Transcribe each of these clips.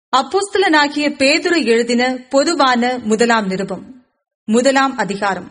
அப்போஸ்தலனாகிய பேதுரு எழுதின பொதுவான முதலாம் நிருபம் முதலாம் அதிகாரம்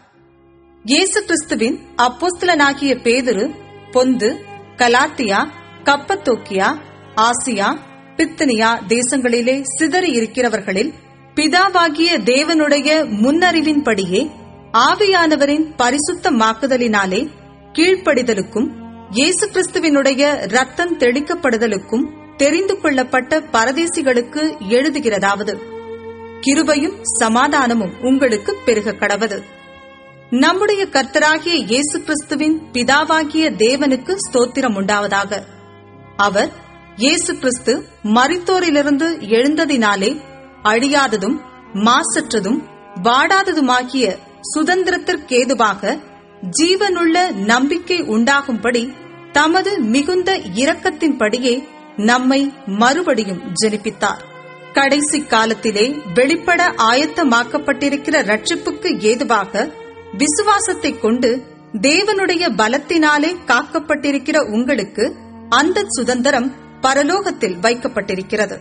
இயேசு கிறிஸ்துவின் அப்போஸ்தலனாகிய பேதுரு பொந்து கலாத்தியா கப்பத்தோக்கியா ஆசியா பித்தனியா தேசங்களிலே சிதறி இருக்கிறவர்களில் பிதாவாகிய தேவனுடைய முன்னறிவின்படியே ஆவியானவரின் பரிசுத்தமாக்குதலினாலே கீழ்ப்படிதலுக்கும் இயேசு கிறிஸ்துவினுடைய ரத்தம் தெளிக்கப்படுதலுக்கும் தெரிந்து கொள்ளப்பட்ட பரதேசிகளுக்கு எழுதுகிறதாவது கிருபையும் சமாதானமும் உங்களுக்கு பெருக கடவது நம்முடைய கர்த்தராகிய இயேசு கிறிஸ்துவின் பிதாவாகிய தேவனுக்கு ஸ்தோத்திரம் உண்டாவதாக அவர் இயேசு கிறிஸ்து மரித்தோரிலிருந்து எழுந்ததினாலே அழியாததும் மாசற்றதும் வாடாததுமாகிய சுதந்திரத்திற்கேதுவாக ஜீவனுள்ள நம்பிக்கை உண்டாகும்படி தமது மிகுந்த இரக்கத்தின்படியே நம்மை மறுபடியும் ஜெனிப்பித்தார் கடைசி காலத்திலே வெளிப்பட ஆயத்தமாக்கப்பட்டிருக்கிற ரட்சிப்புக்கு ஏதுவாக விசுவாசத்தை கொண்டு தேவனுடைய பலத்தினாலே காக்கப்பட்டிருக்கிற உங்களுக்கு அந்த சுதந்திரம் பரலோகத்தில் வைக்கப்பட்டிருக்கிறது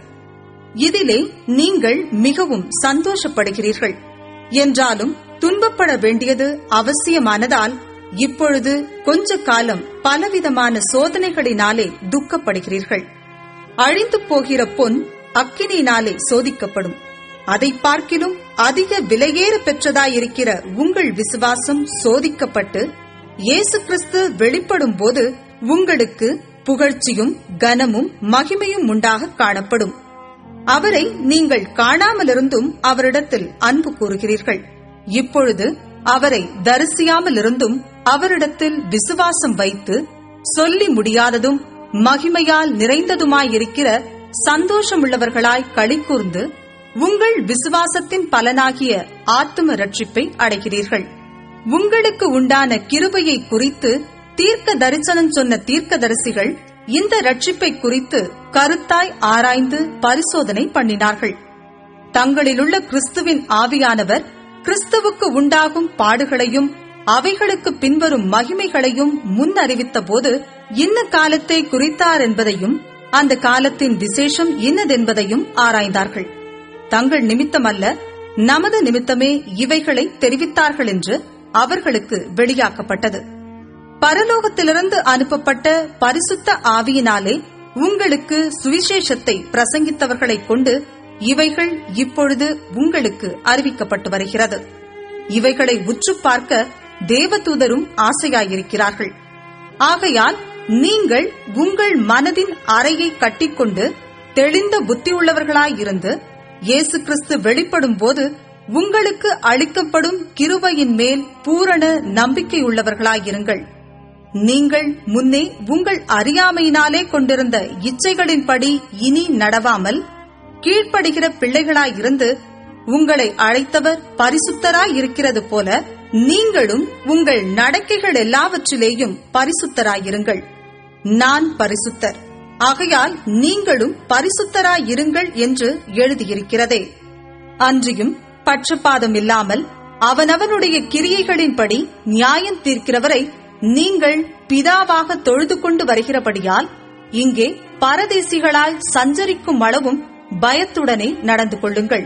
இதிலே நீங்கள் மிகவும் சந்தோஷப்படுகிறீர்கள் என்றாலும் துன்பப்பட வேண்டியது அவசியமானதால் இப்பொழுது கொஞ்ச காலம் பலவிதமான சோதனைகளினாலே துக்கப்படுகிறீர்கள் அழிந்து போகிற பொன் அக்கினியினாலே சோதிக்கப்படும் அதை பார்க்கிலும் அதிக விலையேற பெற்றதாயிருக்கிற உங்கள் விசுவாசம் சோதிக்கப்பட்டு இயேசு கிறிஸ்து வெளிப்படும் போது உங்களுக்கு புகழ்ச்சியும் கனமும் மகிமையும் உண்டாக காணப்படும் அவரை நீங்கள் காணாமலிருந்தும் அவரிடத்தில் அன்பு கூறுகிறீர்கள் இப்பொழுது அவரை தரிசியாமலிருந்தும் அவரிடத்தில் விசுவாசம் வைத்து சொல்லி முடியாததும் மகிமையால் நிறைந்ததுமாயிருக்கிற சந்தோஷமுள்ளவர்களாய் களி கூர்ந்து உங்கள் விசுவாசத்தின் பலனாகிய ஆத்தும ரட்சிப்பை அடைகிறீர்கள் உங்களுக்கு உண்டான கிருபையை குறித்து தீர்க்க தரிசனம் சொன்ன தீர்க்கதரிசிகள் இந்த ரட்சிப்பை குறித்து கருத்தாய் ஆராய்ந்து பரிசோதனை பண்ணினார்கள் தங்களிலுள்ள கிறிஸ்துவின் ஆவியானவர் கிறிஸ்துவுக்கு உண்டாகும் பாடுகளையும் அவைகளுக்கு பின்வரும் மகிமைகளையும் முன் அறிவித்த போது இன்ன காலத்தை குறித்தார் என்பதையும் அந்த காலத்தின் விசேஷம் இன்னதென்பதையும் ஆராய்ந்தார்கள் தங்கள் நிமித்தமல்ல நமது நிமித்தமே இவைகளை தெரிவித்தார்கள் என்று அவர்களுக்கு வெளியாக்கப்பட்டது பரலோகத்திலிருந்து அனுப்பப்பட்ட பரிசுத்த ஆவியினாலே உங்களுக்கு சுவிசேஷத்தை பிரசங்கித்தவர்களைக் கொண்டு இவைகள் இப்பொழுது உங்களுக்கு அறிவிக்கப்பட்டு வருகிறது இவைகளை உற்று பார்க்க தேவதூதரும் ஆசையாயிருக்கிறார்கள் ஆகையால் நீங்கள் உங்கள் மனதின் அறையை கட்டிக்கொண்டு தெளிந்த புத்தியுள்ளவர்களாயிருந்து இயேசு கிறிஸ்து வெளிப்படும் போது உங்களுக்கு அளிக்கப்படும் கிருபையின் மேல் பூரண நம்பிக்கையுள்ளவர்களாயிருங்கள் நீங்கள் முன்னே உங்கள் அறியாமையினாலே கொண்டிருந்த இச்சைகளின்படி இனி நடவாமல் கீழ்ப்படுகிற பிள்ளைகளாயிருந்து உங்களை அழைத்தவர் பரிசுத்தராயிருக்கிறது போல நீங்களும் உங்கள் நடக்கைகள் எல்லாவற்றிலேயும் பரிசுத்தராயிருங்கள் நான் பரிசுத்தர் ஆகையால் நீங்களும் பரிசுத்தராயிருங்கள் என்று எழுதியிருக்கிறதே அன்றியும் பட்சபாதம் இல்லாமல் அவனவனுடைய கிரியைகளின்படி நியாயம் தீர்க்கிறவரை நீங்கள் பிதாவாக தொழுது கொண்டு வருகிறபடியால் இங்கே பரதேசிகளால் சஞ்சரிக்கும் அளவும் பயத்துடனே நடந்து கொள்ளுங்கள்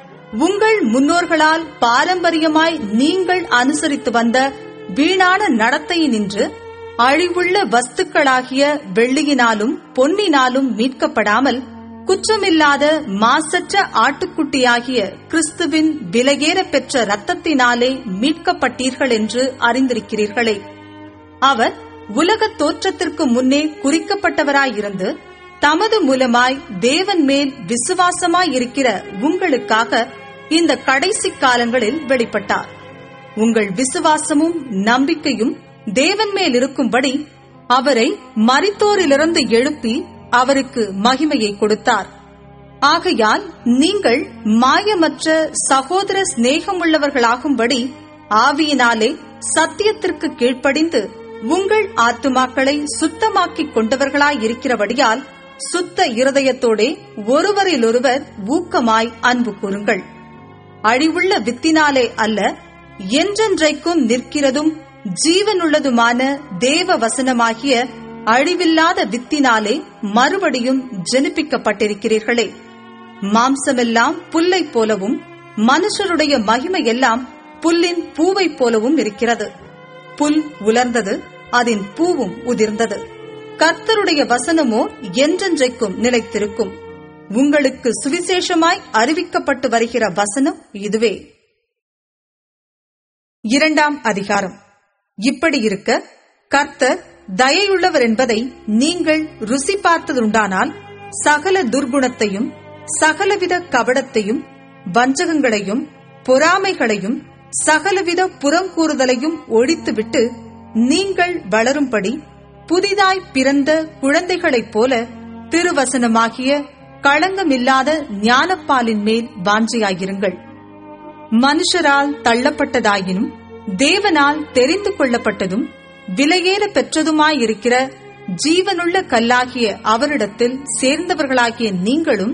உங்கள் முன்னோர்களால் பாரம்பரியமாய் நீங்கள் அனுசரித்து வந்த வீணான நடத்தையினின்று அழிவுள்ள வஸ்துக்களாகிய வெள்ளியினாலும் பொன்னினாலும் மீட்கப்படாமல் குற்றமில்லாத மாசற்ற ஆட்டுக்குட்டியாகிய கிறிஸ்துவின் விலையேற பெற்ற ரத்தத்தினாலே மீட்கப்பட்டீர்கள் என்று அறிந்திருக்கிறீர்களே அவர் உலக தோற்றத்திற்கு முன்னே குறிக்கப்பட்டவராயிருந்து தமது மூலமாய் தேவன் மேல் விசுவாசமாயிருக்கிற உங்களுக்காக இந்த கடைசி காலங்களில் வெளிப்பட்டார் உங்கள் விசுவாசமும் நம்பிக்கையும் தேவன் மேல் இருக்கும்படி அவரை மரித்தோரிலிருந்து எழுப்பி அவருக்கு மகிமையை கொடுத்தார் ஆகையால் நீங்கள் மாயமற்ற சகோதர சிநேகமுள்ளவர்களாகும்படி ஆவியினாலே சத்தியத்திற்கு கீழ்ப்படிந்து உங்கள் ஆத்துமாக்களை சுத்தமாக்கிக் கொண்டவர்களாயிருக்கிறபடியால் சுத்த இருதயத்தோடே ஒருவரிலொருவர் ஊக்கமாய் அன்பு கூறுங்கள் அழிவுள்ள வித்தினாலே அல்ல என்றென்றைக்கும் நிற்கிறதும் ஜீவனுள்ளதுமான தேவ வசனமாகிய அழிவில்லாத வித்தினாலே மறுபடியும் ஜெனிப்பிக்கப்பட்டிருக்கிறீர்களே மாம்சமெல்லாம் புல்லை போலவும் மனுஷருடைய மகிமையெல்லாம் புல்லின் பூவைப் போலவும் இருக்கிறது புல் உலர்ந்தது அதன் பூவும் உதிர்ந்தது கர்த்தருடைய வசனமோ என்றென்றைக்கும் நிலைத்திருக்கும் உங்களுக்கு சுவிசேஷமாய் அறிவிக்கப்பட்டு வருகிற வசனம் இதுவே இரண்டாம் அதிகாரம் இப்படி இருக்க கர்த்தர் தயையுள்ளவர் என்பதை நீங்கள் ருசி பார்த்ததுண்டானால் சகல துர்குணத்தையும் சகலவித கபடத்தையும் வஞ்சகங்களையும் பொறாமைகளையும் சகலவித புறங்கூறுதலையும் ஒழித்துவிட்டு நீங்கள் வளரும்படி புதிதாய் பிறந்த குழந்தைகளைப் போல திருவசனமாகிய களங்கமில்லாத ஞானப்பாலின் மேல் வாஞ்சையாயிருங்கள் மனுஷரால் தள்ளப்பட்டதாயினும் தேவனால் தெரிந்து கொள்ளப்பட்டதும் விலையேற பெற்றதுமாயிருக்கிற ஜீவனுள்ள கல்லாகிய அவரிடத்தில் சேர்ந்தவர்களாகிய நீங்களும்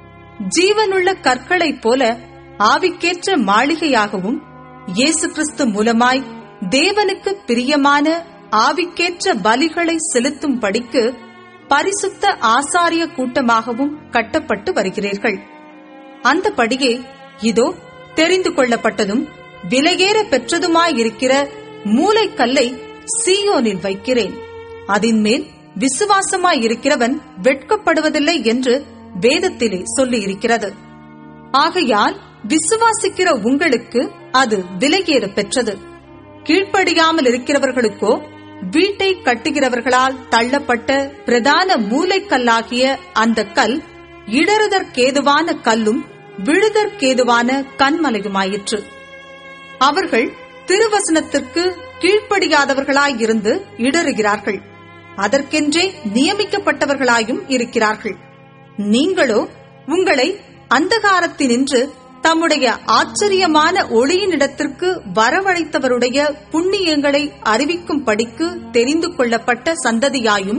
ஜீவனுள்ள கற்களைப் போல ஆவிக்கேற்ற மாளிகையாகவும் இயேசு கிறிஸ்து மூலமாய் தேவனுக்கு பிரியமான ஆவிக்கேற்ற பலிகளை செலுத்தும் படிக்கு பரிசுத்த ஆசாரிய கூட்டமாகவும் கட்டப்பட்டு வருகிறீர்கள் அந்தபடியே இதோ தெரிந்து கொள்ளப்பட்டதும் விலையேற பெற்றதுமாயிருக்கிற மூளைக்கல்லை சீயோனில் வைக்கிறேன் அதின் மேல் விசுவாசமாயிருக்கிறவன் வெட்கப்படுவதில்லை என்று வேதத்திலே சொல்லியிருக்கிறது ஆகையால் விசுவாசிக்கிற உங்களுக்கு அது விலையேற பெற்றது கீழ்ப்படியாமல் இருக்கிறவர்களுக்கோ வீட்டை கட்டுகிறவர்களால் தள்ளப்பட்ட பிரதான மூளைக்கல்லாகிய அந்த கல் இடறுதற்கேதுவான கல்லும் விழுதற்கேதுவான கண்மலையுமாயிற்று அவர்கள் திருவசனத்திற்கு கீழ்ப்படியாதவர்களாயிருந்து இடறுகிறார்கள் அதற்கென்றே நியமிக்கப்பட்டவர்களாயும் இருக்கிறார்கள் நீங்களோ உங்களை அந்தகாரத்தினின்று தம்முடைய ஆச்சரியமான ஒளியினிடத்திற்கு வரவழைத்தவருடைய புண்ணியங்களை அறிவிக்கும் படிக்கு தெரிந்து கொள்ளப்பட்ட சந்ததியாயும்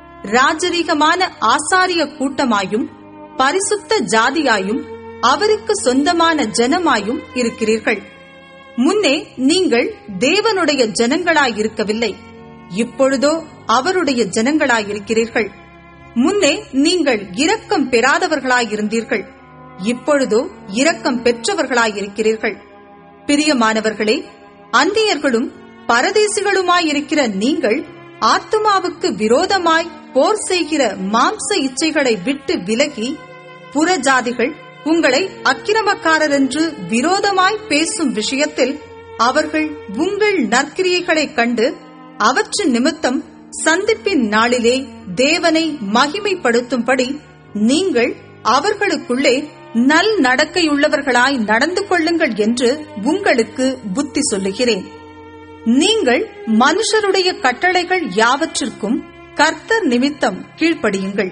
ராஜரீகமான ஆசாரிய கூட்டமாயும் பரிசுத்த ஜாதியாயும் அவருக்கு சொந்தமான ஜனமாயும் இருக்கிறீர்கள் முன்னே நீங்கள் தேவனுடைய ஜனங்களாயிருக்கவில்லை இப்பொழுதோ அவருடைய ஜனங்களாயிருக்கிறீர்கள் முன்னே நீங்கள் இரக்கம் பெறாதவர்களாயிருந்தீர்கள் இப்பொழுதோ இரக்கம் பெற்றவர்களாயிருக்கிறீர்கள் பிரியமானவர்களே அந்தியர்களும் பரதேசிகளுமாயிருக்கிற நீங்கள் ஆத்துமாவுக்கு விரோதமாய் போர் செய்கிற மாம்ச இச்சைகளை விட்டு விலகி புறஜாதிகள் உங்களை அக்கிரமக்காரர் என்று விரோதமாய் பேசும் விஷயத்தில் அவர்கள் உங்கள் நற்கிரியைகளைக் கண்டு அவற்றின் நிமித்தம் சந்திப்பின் நாளிலே தேவனை மகிமைப்படுத்தும்படி நீங்கள் அவர்களுக்குள்ளே நல் நடக்கையுள்ளவர்களாய் நடந்து கொள்ளுங்கள் என்று உங்களுக்கு புத்தி சொல்லுகிறேன் நீங்கள் மனுஷருடைய கட்டளைகள் யாவற்றிற்கும் கர்த்தர் நிமித்தம் கீழ்ப்படியுங்கள்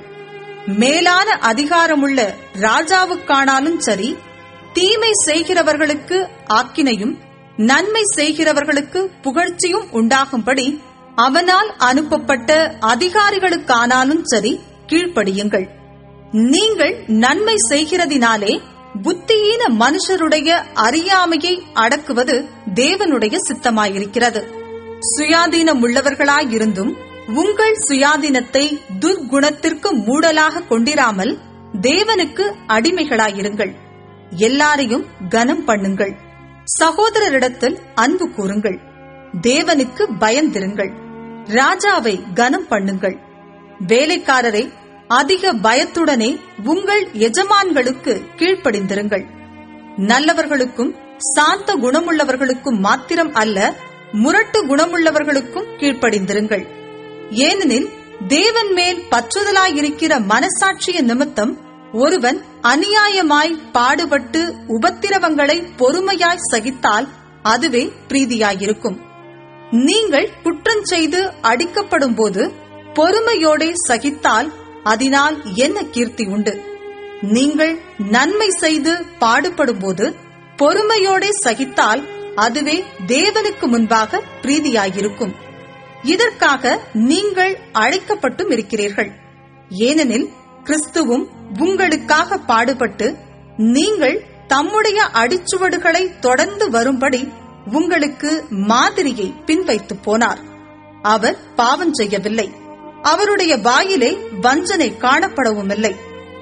மேலான அதிகாரமுள்ள ராஜாவுக்கானாலும் சரி தீமை செய்கிறவர்களுக்கு ஆக்கினையும் நன்மை செய்கிறவர்களுக்கு புகழ்ச்சியும் உண்டாகும்படி அவனால் அனுப்பப்பட்ட அதிகாரிகளுக்கானாலும் சரி கீழ்ப்படியுங்கள் நீங்கள் நன்மை செய்கிறதினாலே புத்தியீன மனுஷருடைய அறியாமையை அடக்குவது தேவனுடைய சித்தமாயிருக்கிறது சுயாதீனம் உள்ளவர்களாயிருந்தும் உங்கள் சுயாதீனத்தை துர்குணத்திற்கு மூடலாக கொண்டிராமல் தேவனுக்கு அடிமைகளாயிருங்கள் எல்லாரையும் கனம் பண்ணுங்கள் சகோதரரிடத்தில் அன்பு கூறுங்கள் தேவனுக்கு பயந்திருங்கள் ராஜாவை கனம் பண்ணுங்கள் வேலைக்காரரை அதிக பயத்துடனே உங்கள் எஜமான்களுக்கு கீழ்ப்படிந்திருங்கள் நல்லவர்களுக்கும் சாந்த குணமுள்ளவர்களுக்கும் மாத்திரம் அல்ல முரட்டு குணமுள்ளவர்களுக்கும் கீழ்ப்படிந்திருங்கள் ஏனெனில் தேவன் மேல் பற்றுதலாயிருக்கிற மனசாட்சிய நிமித்தம் ஒருவன் அநியாயமாய் பாடுபட்டு உபத்திரவங்களை பொறுமையாய் சகித்தால் அதுவே பிரீதியாயிருக்கும் நீங்கள் குற்றம் செய்து அடிக்கப்படும் போது பொறுமையோடே சகித்தால் அதனால் என்ன கீர்த்தி உண்டு நீங்கள் நன்மை செய்து பாடுபடும்போது பொறுமையோடே சகித்தால் அதுவே தேவனுக்கு முன்பாக பிரீதியாயிருக்கும் இதற்காக நீங்கள் அழைக்கப்பட்டும் இருக்கிறீர்கள் ஏனெனில் கிறிஸ்துவும் உங்களுக்காக பாடுபட்டு நீங்கள் தம்முடைய அடிச்சுவடுகளை தொடர்ந்து வரும்படி உங்களுக்கு மாதிரியை பின்வைத்து போனார் அவர் பாவம் செய்யவில்லை அவருடைய வாயிலே வஞ்சனை காணப்படவும் இல்லை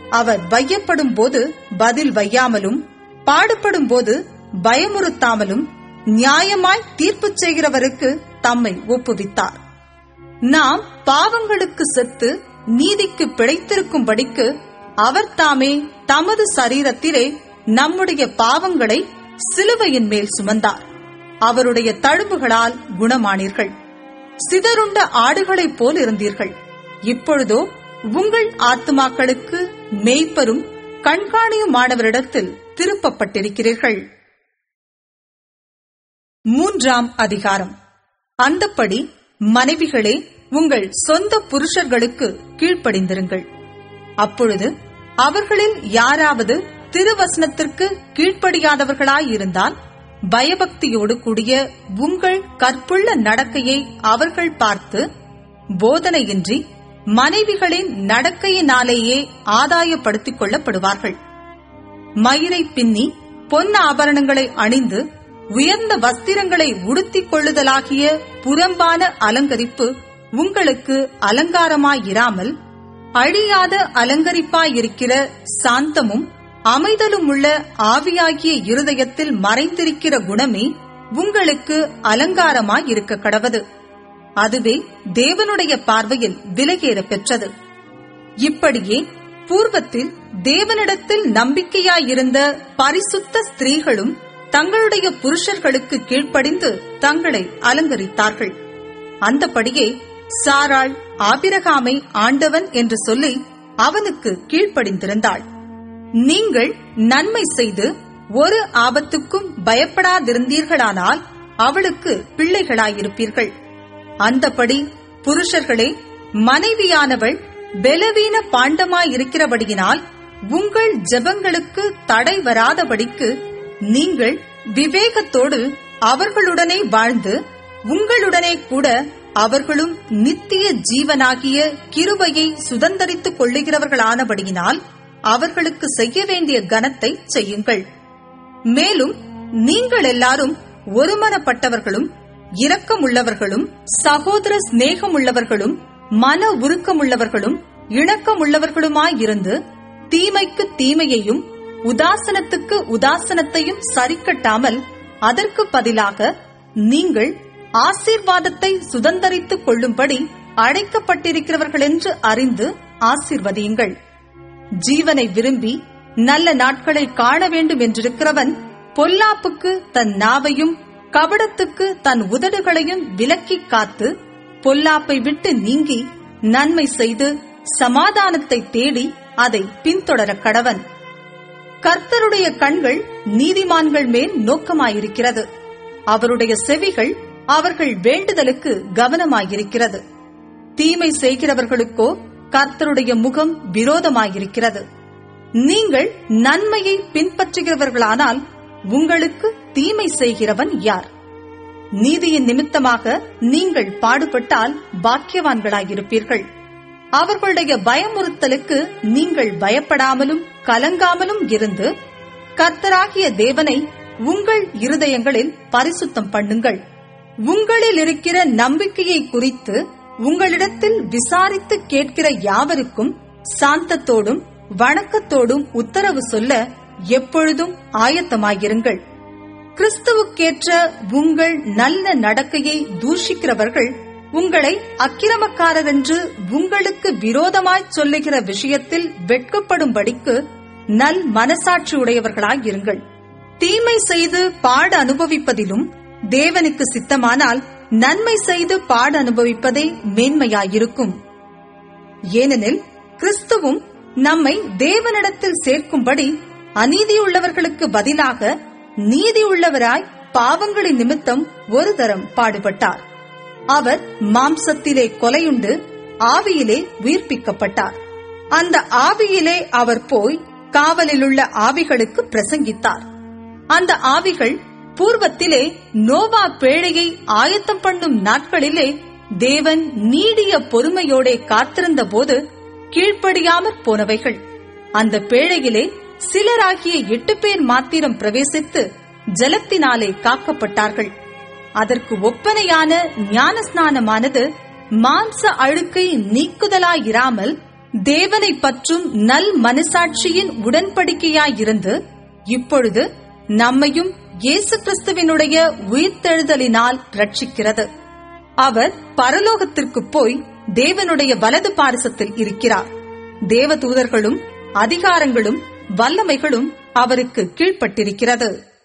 அவர் வையப்படும் போது பதில் வையாமலும் பாடுபடும் போது பயமுறுத்தாமலும் நியாயமாய் தீர்ப்பு செய்கிறவருக்கு தம்மை ஒப்புவித்தார் நாம் பாவங்களுக்கு செத்து நீதிக்கு பிழைத்திருக்கும்படிக்கு அவர் தாமே தமது சரீரத்திலே நம்முடைய பாவங்களை சிலுவையின் மேல் சுமந்தார் அவருடைய தழும்புகளால் குணமானீர்கள் சிதறுண்ட ஆடுகளைப் போல் இருந்தீர்கள் இப்பொழுதோ உங்கள் ஆத்துமாக்களுக்கு மெய்ப்பரும் கண்காணியுமானவரிடத்தில் திருப்பப்பட்டிருக்கிறீர்கள் மூன்றாம் அதிகாரம் அந்தப்படி மனைவிகளே உங்கள் சொந்த புருஷர்களுக்கு கீழ்ப்படிந்திருங்கள் அப்பொழுது அவர்களில் யாராவது திருவசனத்திற்கு கீழ்ப்படியாதவர்களாயிருந்தால் பயபக்தியோடு கூடிய உங்கள் கற்புள்ள நடக்கையை அவர்கள் பார்த்து போதனையின்றி மனைவிகளின் நடக்கையினாலேயே ஆதாயப்படுத்திக் கொள்ளப்படுவார்கள் மயிரை பின்னி பொன் ஆபரணங்களை அணிந்து உயர்ந்த வஸ்திரங்களை உடுத்திக் கொள்ளுதலாகிய புறம்பான அலங்கரிப்பு உங்களுக்கு அலங்காரமாயிராமல் அழியாத அலங்கரிப்பாயிருக்கிற சாந்தமும் அமைதலும் உள்ள ஆவியாகிய இருதயத்தில் மறைந்திருக்கிற குணமே உங்களுக்கு அலங்காரமாயிருக்க கடவது அதுவே தேவனுடைய பார்வையில் விலகேற பெற்றது இப்படியே பூர்வத்தில் தேவனிடத்தில் நம்பிக்கையாயிருந்த பரிசுத்த ஸ்திரீகளும் தங்களுடைய புருஷர்களுக்கு கீழ்ப்படிந்து தங்களை அலங்கரித்தார்கள் அந்தபடியே சாராள் ஆபிரகாமை ஆண்டவன் என்று சொல்லி அவனுக்கு கீழ்ப்படிந்திருந்தாள் நீங்கள் நன்மை செய்து ஒரு ஆபத்துக்கும் பயப்படாதிருந்தீர்களானால் அவளுக்கு பிள்ளைகளாயிருப்பீர்கள் அந்தபடி புருஷர்களே மனைவியானவள் பெலவீன பாண்டமாயிருக்கிறபடியினால் உங்கள் ஜெபங்களுக்கு தடை வராதபடிக்கு நீங்கள் விவேகத்தோடு அவர்களுடனே வாழ்ந்து உங்களுடனே கூட அவர்களும் நித்திய ஜீவனாகிய கிருபையை சுதந்தரித்துக் கொள்ளுகிறவர்களானபடியினால் அவர்களுக்கு செய்ய வேண்டிய கனத்தை செய்யுங்கள் மேலும் நீங்கள் எல்லாரும் ஒருமனப்பட்டவர்களும் இரக்கமுள்ளவர்களும் சகோதர சிநேகமுள்ளவர்களும் மன உருக்கமுள்ளவர்களும் இணக்கமுள்ளவர்களுமாயிருந்து தீமைக்கு தீமையையும் உதாசனத்துக்கு உதாசனத்தையும் சரிக்கட்டாமல் அதற்கு பதிலாக நீங்கள் ஆசீர்வாதத்தை சுதந்தரித்துக் கொள்ளும்படி அழைக்கப்பட்டிருக்கிறவர்கள் என்று அறிந்து ஆசீர்வதியுங்கள் ஜீவனை விரும்பி நல்ல நாட்களை காண வேண்டும் என்றிருக்கிறவன் பொல்லாப்புக்கு தன் நாவையும் கபடத்துக்கு தன் உதடுகளையும் விலக்கி காத்து பொல்லாப்பை விட்டு நீங்கி நன்மை செய்து சமாதானத்தை தேடி அதை பின்தொடர கடவன் கர்த்தருடைய கண்கள் நீதிமான்கள் மேல் நோக்கமாயிருக்கிறது அவருடைய செவிகள் அவர்கள் வேண்டுதலுக்கு கவனமாயிருக்கிறது தீமை செய்கிறவர்களுக்கோ கர்த்தருடைய முகம் விரோதமாயிருக்கிறது நீங்கள் நன்மையை பின்பற்றுகிறவர்களானால் உங்களுக்கு தீமை செய்கிறவன் யார் நீதியின் நிமித்தமாக நீங்கள் பாடுபட்டால் பாக்கியவான்களாயிருப்பீர்கள் அவர்களுடைய பயமுறுத்தலுக்கு நீங்கள் பயப்படாமலும் கலங்காமலும் இருந்து கர்த்தராகிய தேவனை உங்கள் இருதயங்களில் பரிசுத்தம் பண்ணுங்கள் உங்களில் இருக்கிற நம்பிக்கையை குறித்து உங்களிடத்தில் விசாரித்து கேட்கிற யாவருக்கும் சாந்தத்தோடும் வணக்கத்தோடும் உத்தரவு சொல்ல எப்பொழுதும் ஆயத்தமாயிருங்கள் கிறிஸ்துவுக்கேற்ற உங்கள் நல்ல நடக்கையை தூஷிக்கிறவர்கள் உங்களை அக்கிரமக்காரர் என்று உங்களுக்கு விரோதமாய் சொல்லுகிற விஷயத்தில் வெட்கப்படும்படிக்கு நல் மனசாட்சி உடையவர்களாயிருங்கள் தீமை செய்து பாடு அனுபவிப்பதிலும் தேவனுக்கு சித்தமானால் நன்மை செய்து பாடு அனுபவிப்பதே மேன்மையாயிருக்கும் ஏனெனில் கிறிஸ்துவும் நம்மை தேவனிடத்தில் சேர்க்கும்படி அநீதியுள்ளவர்களுக்கு பதிலாக நீதியுள்ளவராய் பாவங்களின் நிமித்தம் ஒரு தரம் பாடுபட்டார் அவர் மாம்சத்திலே கொலையுண்டு ஆவியிலே உயிர்ப்பிக்கப்பட்டார் அந்த ஆவியிலே அவர் போய் காவலிலுள்ள ஆவிகளுக்கு பிரசங்கித்தார் அந்த ஆவிகள் பூர்வத்திலே நோவா பேழையை ஆயத்தம் பண்ணும் நாட்களிலே தேவன் நீடிய பொறுமையோடே காத்திருந்த போது கீழ்ப்படியாமற் போனவைகள் அந்த பேழையிலே சிலராகிய எட்டு பேர் மாத்திரம் பிரவேசித்து ஜலத்தினாலே காக்கப்பட்டார்கள் அதற்கு ஒப்பனையான ஞானஸ்நானமானது மாம்ச அழுக்கை நீக்குதலாயிராமல் தேவனை பற்றும் நல் மனசாட்சியின் உடன்படிக்கையாயிருந்து இப்பொழுது நம்மையும் இயேசு கிறிஸ்துவினுடைய உயிர்த்தெழுதலினால் ரட்சிக்கிறது அவர் பரலோகத்திற்கு போய் தேவனுடைய வலது பாரசத்தில் இருக்கிறார் தேவதூதர்களும் அதிகாரங்களும் வல்லமைகளும் அவருக்கு கீழ்ப்பட்டிருக்கிறது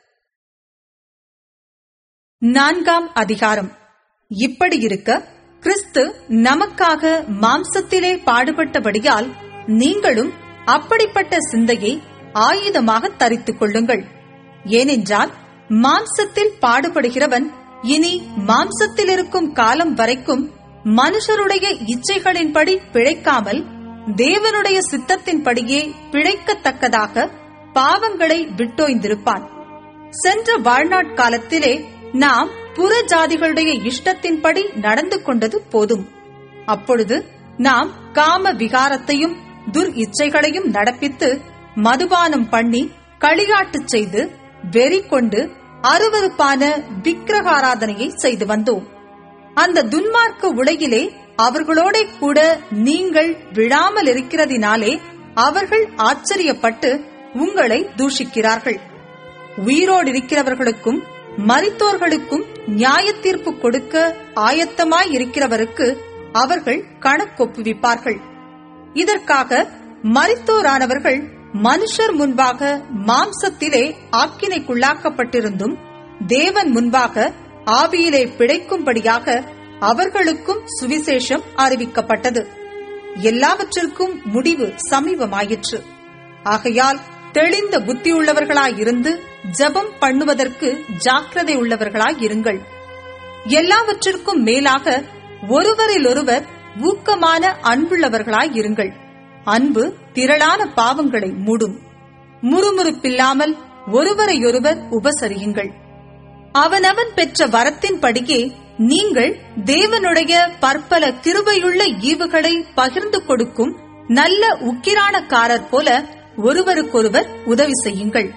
நான்காம் அதிகாரம் இப்படி இருக்க கிறிஸ்து நமக்காக மாம்சத்திலே பாடுபட்டபடியால் நீங்களும் அப்படிப்பட்ட சிந்தையை ஆயுதமாக தரித்துக் கொள்ளுங்கள் ஏனென்றால் மாம்சத்தில் பாடுபடுகிறவன் இனி மாம்சத்தில் இருக்கும் காலம் வரைக்கும் மனுஷருடைய இச்சைகளின்படி பிழைக்காமல் தேவனுடைய சித்தத்தின்படியே பிழைக்கத்தக்கதாக பாவங்களை விட்டோய்ந்திருப்பான் சென்ற வாழ்நாட்காலத்திலே நாம் புற ஜாதிகளுடைய இஷ்டத்தின்படி நடந்து கொண்டது போதும் அப்பொழுது நாம் காம விகாரத்தையும் துர் இச்சைகளையும் நடப்பித்து மதுபானம் பண்ணி களியாட்டு செய்து வெறி கொண்டு அருவருப்பான விக்கிரகாராதனையை செய்து வந்தோம் அந்த துன்மார்க்க உலகிலே அவர்களோட கூட நீங்கள் விழாமல் இருக்கிறதினாலே அவர்கள் ஆச்சரியப்பட்டு உங்களை தூஷிக்கிறார்கள் உயிரோடு இருக்கிறவர்களுக்கும் மரித்தோர்களுக்கும் நியாய தீர்ப்பு கொடுக்க ஆயத்தமாய் இருக்கிறவருக்கு அவர்கள் கணக்கொப்புவிப்பார்கள் இதற்காக மரித்தோரானவர்கள் மனுஷர் முன்பாக மாம்சத்திலே ஆக்கினைக்குள்ளாக்கப்பட்டிருந்தும் தேவன் முன்பாக ஆவியிலே பிழைக்கும்படியாக அவர்களுக்கும் சுவிசேஷம் அறிவிக்கப்பட்டது எல்லாவற்றிற்கும் முடிவு சமீபமாயிற்று ஆகையால் தெளிந்த புத்தியுள்ளவர்களாயிருந்து ஜபம் பண்ணுவதற்கு ஜாக்கிரதை உள்ளவர்களாயிருங்கள் எல்லாவற்றிற்கும் மேலாக ஒருவரிலொருவர் ஊக்கமான அன்புள்ளவர்களாயிருங்கள் அன்பு திரளான பாவங்களை மூடும் முறுமுறுப்பில்லாமல் ஒருவரையொருவர் உபசரியுங்கள் அவனவன் பெற்ற வரத்தின்படியே நீங்கள் தேவனுடைய பற்பல கிருபையுள்ள ஈவுகளை பகிர்ந்து கொடுக்கும் நல்ல உக்கிரானக்காரர் போல ஒருவருக்கொருவர் உதவி செய்யுங்கள்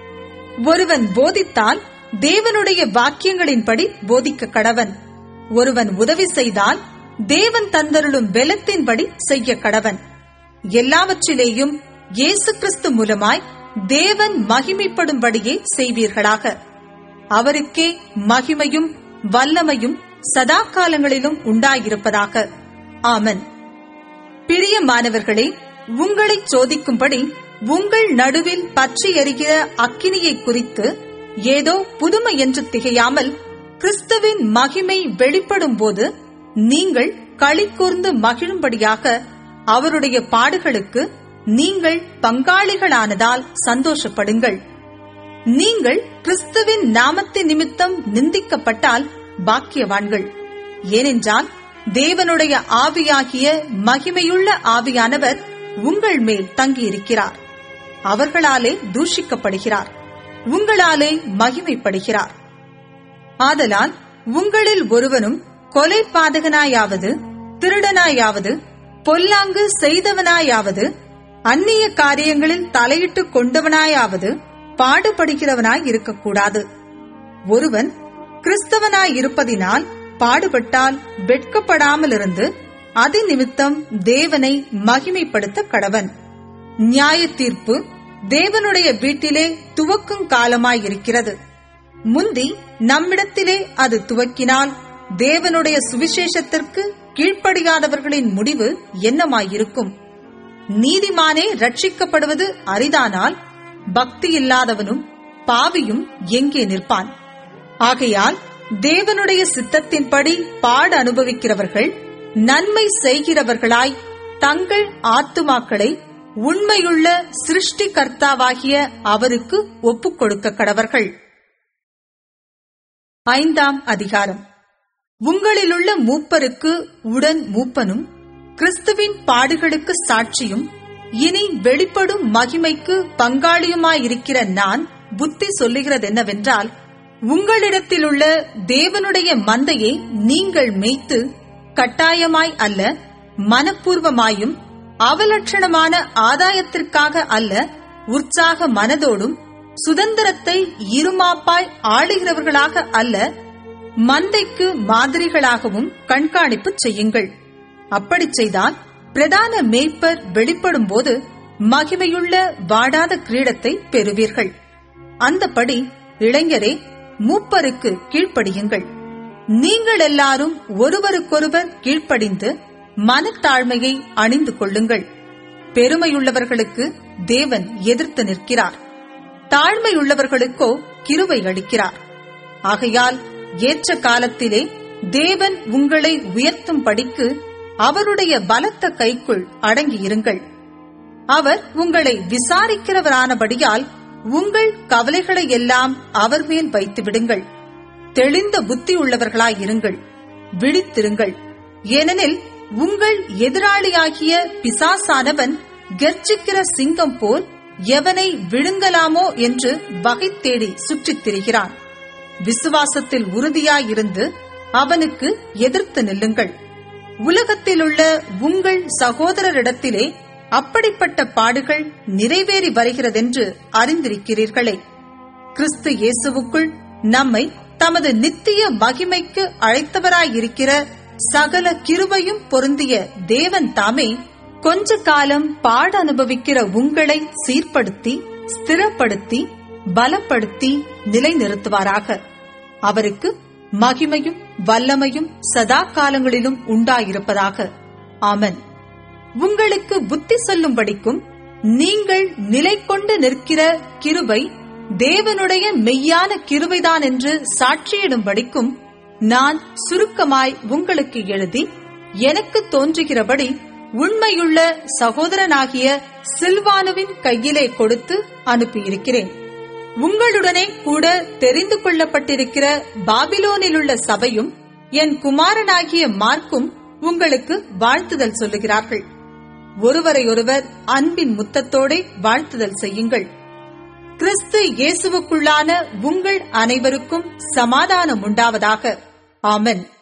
ஒருவன் போதித்தால் தேவனுடைய வாக்கியங்களின்படி போதிக்க கடவன் ஒருவன் உதவி செய்தால் தேவன் தந்தருளும் பெலத்தின்படி செய்ய கடவன் எல்லாவற்றிலேயும் இயேசு கிறிஸ்து மூலமாய் தேவன் மகிமைப்படும்படியே செய்வீர்களாக அவருக்கே மகிமையும் வல்லமையும் சதா காலங்களிலும் உண்டாயிருப்பதாக ஆமன் பிரியமானவர்களே உங்களை சோதிக்கும்படி உங்கள் நடுவில் பற்றி எறிகிற அக்கினியை குறித்து ஏதோ புதுமை என்று திகையாமல் கிறிஸ்துவின் மகிமை வெளிப்படும் போது நீங்கள் களி கூர்ந்து மகிழும்படியாக அவருடைய பாடுகளுக்கு நீங்கள் பங்காளிகளானதால் சந்தோஷப்படுங்கள் நீங்கள் கிறிஸ்துவின் நாமத்தின் நிமித்தம் நிந்திக்கப்பட்டால் பாக்கியவான்கள் ஏனென்றால் தேவனுடைய ஆவியாகிய மகிமையுள்ள ஆவியானவர் உங்கள் மேல் தங்கியிருக்கிறார் அவர்களாலே தூஷிக்கப்படுகிறார் உங்களாலே மகிமைப்படுகிறார் ஆதலால் உங்களில் ஒருவனும் கொலை பாதகனாயாவது திருடனாயாவது பொல்லாங்கு செய்தவனாயாவது அந்நிய காரியங்களில் தலையிட்டுக் கொண்டவனாயாவது பாடுபடுகிறவனாய் இருக்கக்கூடாது ஒருவன் கிறிஸ்தவனாய் இருப்பதினால் பாடுபட்டால் வெட்கப்படாமல் இருந்து அதி நிமித்தம் தேவனை மகிமைப்படுத்த கடவன் நியாய தீர்ப்பு தேவனுடைய வீட்டிலே துவக்கும் காலமாயிருக்கிறது முந்தி நம்மிடத்திலே அது துவக்கினால் தேவனுடைய சுவிசேஷத்திற்கு கீழ்ப்படியாதவர்களின் முடிவு என்னமாயிருக்கும் நீதிமானே ரட்சிக்கப்படுவது அரிதானால் பக்தி இல்லாதவனும் பாவியும் எங்கே நிற்பான் ஆகையால் தேவனுடைய சித்தத்தின்படி பாட அனுபவிக்கிறவர்கள் நன்மை செய்கிறவர்களாய் தங்கள் ஆத்துமாக்களை உண்மையுள்ள சிருஷ்டிகர்த்தாவாகிய அவருக்கு ஒப்புக் கொடுக்க கடவர்கள் ஐந்தாம் அதிகாரம் உங்களிலுள்ள மூப்பருக்கு உடன் மூப்பனும் கிறிஸ்துவின் பாடுகளுக்கு சாட்சியும் இனி வெளிப்படும் மகிமைக்கு பங்காளியுமாயிருக்கிற நான் புத்தி சொல்லுகிறதென்னவென்றால் உங்களிடத்திலுள்ள தேவனுடைய மந்தையை நீங்கள் மேய்த்து கட்டாயமாய் அல்ல மனப்பூர்வமாயும் அவலட்சணமான ஆதாயத்திற்காக அல்ல உற்சாக மனதோடும் சுதந்திரத்தை இருமாப்பாய் ஆளுகிறவர்களாக அல்ல மந்தைக்கு மாதிரிகளாகவும் கண்காணிப்பு செய்யுங்கள் அப்படி செய்தால் பிரதான மேய்ப்பர் வெளிப்படும் போது மகிமையுள்ள வாடாத கிரீடத்தை பெறுவீர்கள் அந்தபடி இளைஞரே மூப்பருக்கு கீழ்ப்படியுங்கள் நீங்கள் எல்லாரும் ஒருவருக்கொருவர் கீழ்ப்படிந்து மனத்தாழ்மையை அணிந்து கொள்ளுங்கள் பெருமையுள்ளவர்களுக்கு தேவன் எதிர்த்து நிற்கிறார் தாழ்மையுள்ளவர்களுக்கோ கிருவை அளிக்கிறார் ஆகையால் ஏற்ற காலத்திலே தேவன் உங்களை உயர்த்தும் படிக்கு அவருடைய பலத்த கைக்குள் அடங்கியிருங்கள் அவர் உங்களை விசாரிக்கிறவரானபடியால் உங்கள் கவலைகளை எல்லாம் அவர் மேல் வைத்து விடுங்கள் தெளிந்த புத்தி உள்ளவர்களாயிருங்கள் விழித்திருங்கள் ஏனெனில் உங்கள் எதிராளியாகிய பிசாசானவன் கர்ஜிக்கிற சிங்கம் போல் எவனை விழுங்கலாமோ என்று வகை தேடி சுற்றித் திரிகிறான் விசுவாசத்தில் உறுதியாயிருந்து அவனுக்கு எதிர்த்து நில்லுங்கள் உலகத்திலுள்ள உங்கள் சகோதரரிடத்திலே அப்படிப்பட்ட பாடுகள் நிறைவேறி வருகிறதென்று அறிந்திருக்கிறீர்களே கிறிஸ்து இயேசுவுக்குள் நம்மை தமது நித்திய மகிமைக்கு அழைத்தவராயிருக்கிற சகல கிருபையும் பொருந்திய தேவன் தாமே கொஞ்ச காலம் பாட அனுபவிக்கிற உங்களை சீர்படுத்தி ஸ்திரப்படுத்தி பலப்படுத்தி நிலைநிறுத்துவாராக அவருக்கு மகிமையும் வல்லமையும் சதா காலங்களிலும் உண்டாயிருப்பதாக ஆமன் உங்களுக்கு புத்தி சொல்லும்படிக்கும் நீங்கள் நிலை கொண்டு நிற்கிற கிருபை தேவனுடைய மெய்யான கிருபைதான் என்று சாட்சியிடும்படிக்கும் நான் சுருக்கமாய் உங்களுக்கு எழுதி எனக்கு தோன்றுகிறபடி உண்மையுள்ள சகோதரனாகிய சில்வானுவின் கையிலே கொடுத்து அனுப்பியிருக்கிறேன் உங்களுடனே கூட தெரிந்து கொள்ளப்பட்டிருக்கிற பாபிலோனிலுள்ள சபையும் என் குமாரனாகிய மார்க்கும் உங்களுக்கு வாழ்த்துதல் சொல்லுகிறார்கள் ஒருவரையொருவர் அன்பின் முத்தத்தோடே வாழ்த்துதல் செய்யுங்கள் கிறிஸ்து இயேசுவுக்குள்ளான உங்கள் அனைவருக்கும் சமாதானம் உண்டாவதாக ஆமென்